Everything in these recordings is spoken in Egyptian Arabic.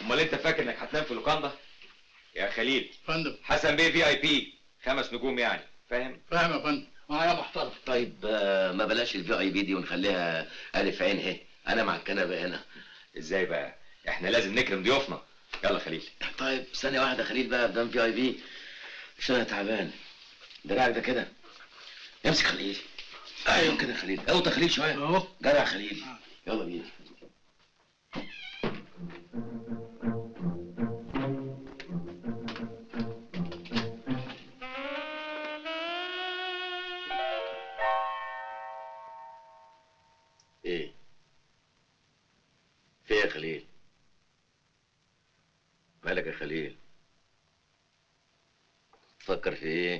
امال انت فاكر انك هتنام في لوكاندا يا خليل فندم حسن بيه في اي بي خمس نجوم يعني فاهم فاهم يا فندم معايا محترم طيب آه، ما بلاش الفي اي بي دي ونخليها الف عين اهي انا مع الكنبه هنا ازاي بقى احنا لازم نكرم ضيوفنا يلا خليل طيب ثانيه واحده خليل بقى قدام في اي بي عشان انا تعبان دراعك ده كده امسك خليل ايوه كده خليل اوطى خليل شويه اهو جدع خليل يلا بينا ايه في إيه يا خليل مالك يا خليل تفكر في ايه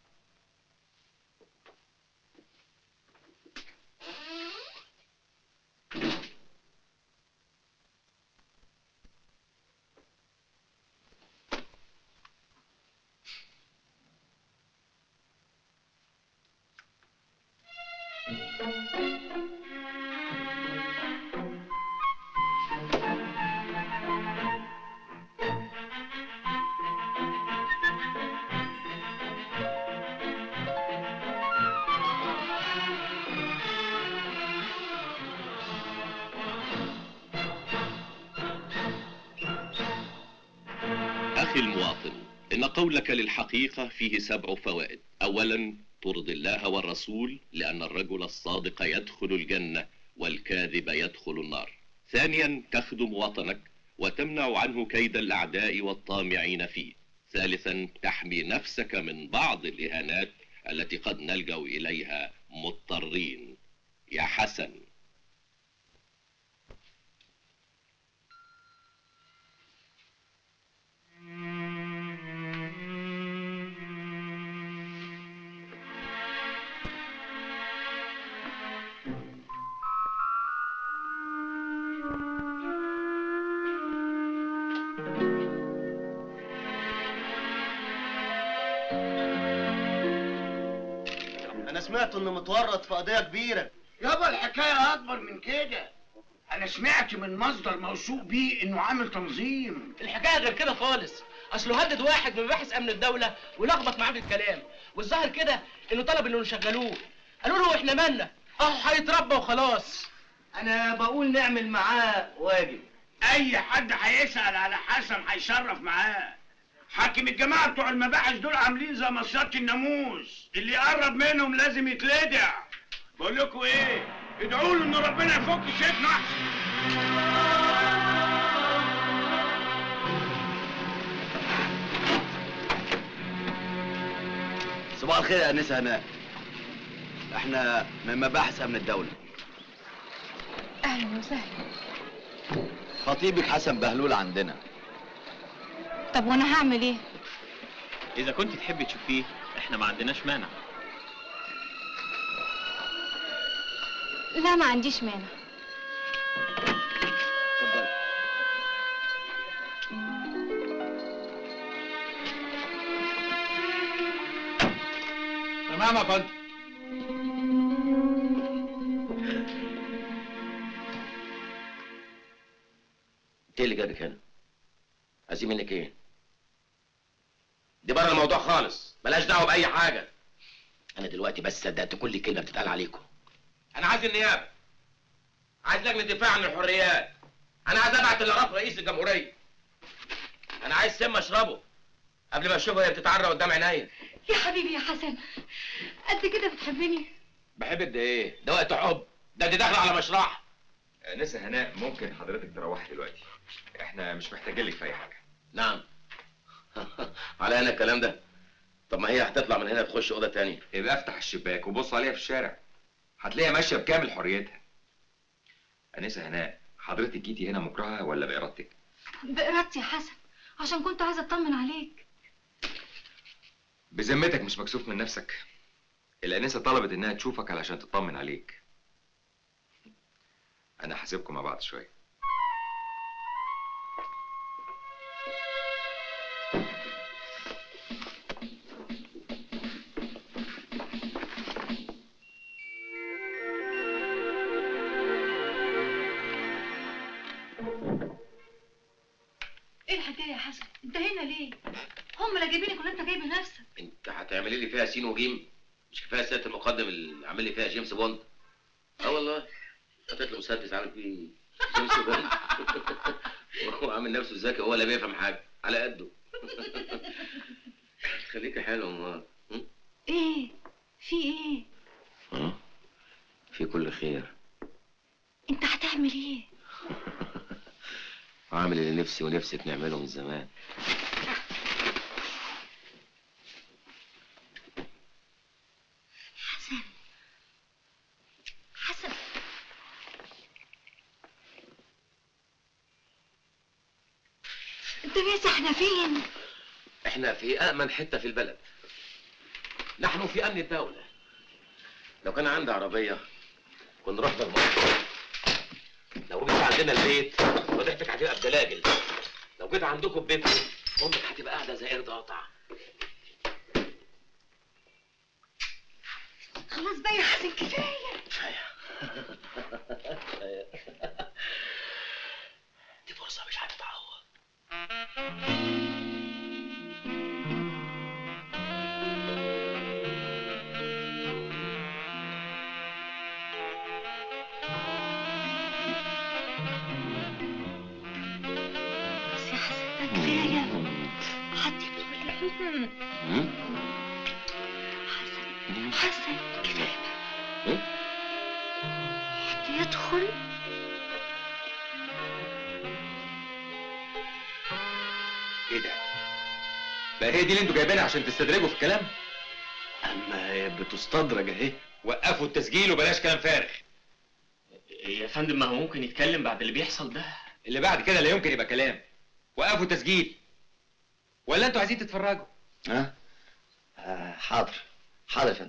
أخي المواطن إن قولك للحقيقة فيه سبع فوائد أولا ترضي الله والرسول لأن الرجل الصادق يدخل الجنة والكاذب يدخل النار ثانيا تخدم وطنك وتمنع عنه كيد الأعداء والطامعين فيه ثالثا تحمي نفسك من بعض الإهانات التي قد نلجأ إليها مضطرين يا حسن انا سمعت انه متورط في قضيه كبيره يابا الحكاية أكبر من كده أنا سمعت من مصدر موثوق بيه إنه عامل تنظيم الحكايه غير كده خالص اصله هدد واحد من مباحث امن الدوله ولخبط معاه في الكلام والظاهر كده انه طلب انه يشغلوه قالوا له احنا مالنا اهو هيتربى وخلاص انا بقول نعمل معاه واجب أي حد هيسأل على حسن هيشرف معاه حاكم الجماعة بتوع المباحث دول عاملين زي مصيات الناموس اللي يقرب منهم لازم يتلدع بقول لكم ايه ادعوا له ان ربنا يفك شيخنا احسن صباح الخير يا انسه هناء احنا من مباحث امن الدوله اهلا وسهلا خطيبك حسن بهلول عندنا طب وانا هعمل ايه إذا كنت تحبي تشوفيه إحنا ما عندناش مانع لا ما عنديش مانع اتفضل تمام يا فندم انت إيه اللي جابك هنا عايزين منك ايه دي بره الموضوع خالص ملاش دعوه باي حاجه انا دلوقتي بس صدقت كل كلمه بتتقال عليكم انا عايز النيابه عايز لجنه دفاع عن الحريات انا عايز ابعت الاراف رئيس الجمهوريه انا عايز سم اشربه قبل ما اشوفها وهي بتتعرى قدام عينيا يا حبيبي يا حسن قد كده بتحبني بحبك ده ايه ده وقت حب ده دي داخله على مشرح نسا هناء ممكن حضرتك تروحي دلوقتي احنا مش محتاجين لك في اي حاجه نعم على انا الكلام ده طب ما هي هتطلع من هنا تخش اوضه تاني يبقى افتح الشباك وبص عليها في الشارع هتلاقيها ماشيه بكامل حريتها انسه هناء حضرتك جيتي هنا مكرهه ولا بارادتك بإرادتي يا حسن عشان كنت عايزة اطمن عليك بذمتك مش مكسوف من نفسك الانسه طلبت انها تشوفك علشان تطمن عليك انا هسيبكم مع بعض شويه ايه الحكايه يا حسن انت هنا ليه هم اللي جايبينك ولا انت جايب نفسك انت هتعملي لي فيها سين وجيم مش كفايه سياده المقدم اللي عامل لي فيها جيمس بوند اه والله حطيت له مسدس عامل فيه جيمس بوند وهو عامل نفسه ذكي هو لا بيفهم حاجه على قده خليكي حلو امال ايه في ايه ها؟ في كل خير انت هتعمل ايه عامل اللي نفسي ونفسك نعمله من زمان حسن حسن انت ناسي احنا فين احنا في امن حته في البلد نحن في امن الدوله لو كان عندي عربيه كنا رحنا المنطقه لو جيت عندنا البيت وضعتك هتبقى بدلاجل لو جيت عندكم بيتكم امك هتبقى قاعده زي قرد قاطع خلاص بقى يا حسن كفايه دي فرصه مش هتتعوض بس يا حسن ده كفايه حد يدخل حسن حسن كفايه إيه؟ حد يدخل ايه ده بقى هي دي اللي انتوا جايبينها عشان تستدرجوا في الكلام اما هي بتستدرج اهي وقفوا التسجيل وبلاش كلام فارغ يا فندم ما هو ممكن يتكلم بعد اللي بيحصل ده اللي بعد كده لا يمكن يبقى كلام وقفوا تسجيل ولا انتوا عايزين تتفرجوا ها آه حاضر حاضر يا فندم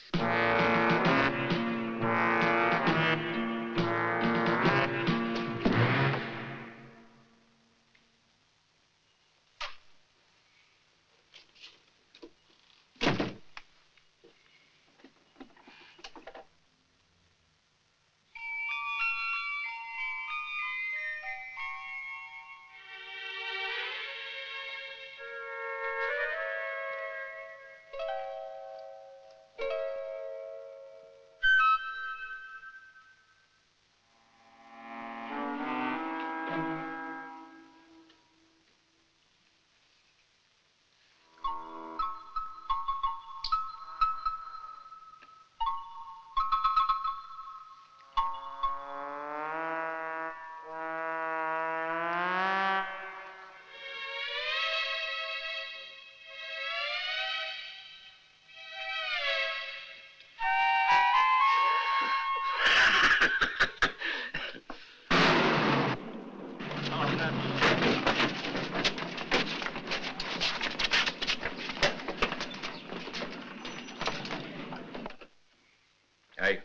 ايوه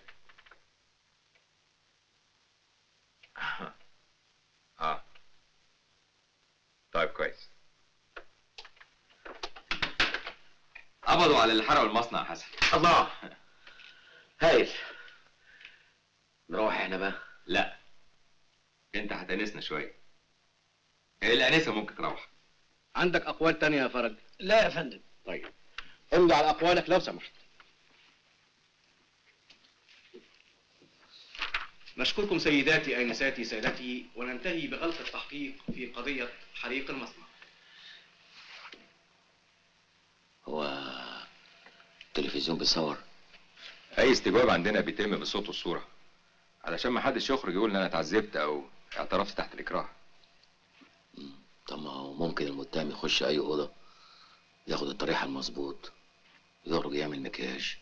اه طيب كويس قبضوا على اللي حرقوا المصنع يا حسن الله هايل نروح احنا بقى لا انت هتنسنا شويه الانسه ممكن تروح عندك اقوال تانية يا فرج لا يا فندم طيب امضي على اقوالك لو سمحت نشكركم سيداتي انساتي سادتي وننتهي بغلق التحقيق في قضيه حريق المصنع هو التلفزيون بيصور اي استجواب عندنا بيتم بالصوت والصوره علشان ما حدش يخرج يقول ان انا اتعذبت او اعترفت تحت الاكراه طب ما هو ممكن المتهم يخش اي اوضه ياخد الطريحه المظبوط يخرج يعمل مكياج